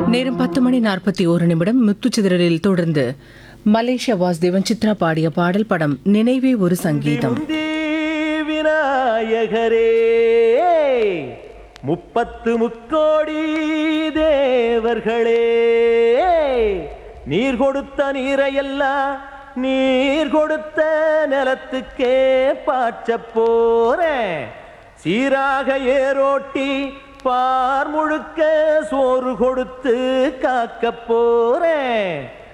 நேரம் பத்து மணி நாற்பத்தி ஒரு நிமிடம் முத்துச்சிதறலில் தொடர்ந்து மலேசியா வாசுதேவன் சித்ரா பாடிய பாடல் படம் நினைவே ஒரு சங்கீதம் முந்தி விநாயகரே முப்பத்து முக்கோடி தேவர்களே நீர் கொடுத்த நீரையெல்லாம் நீர் கொடுத்த நிலத்துக்கே பாய்ச்ச போறேன் சீராக ஏரோட்டி பார் முழுக்க சோறு கொடுத்து காக்க போறேன்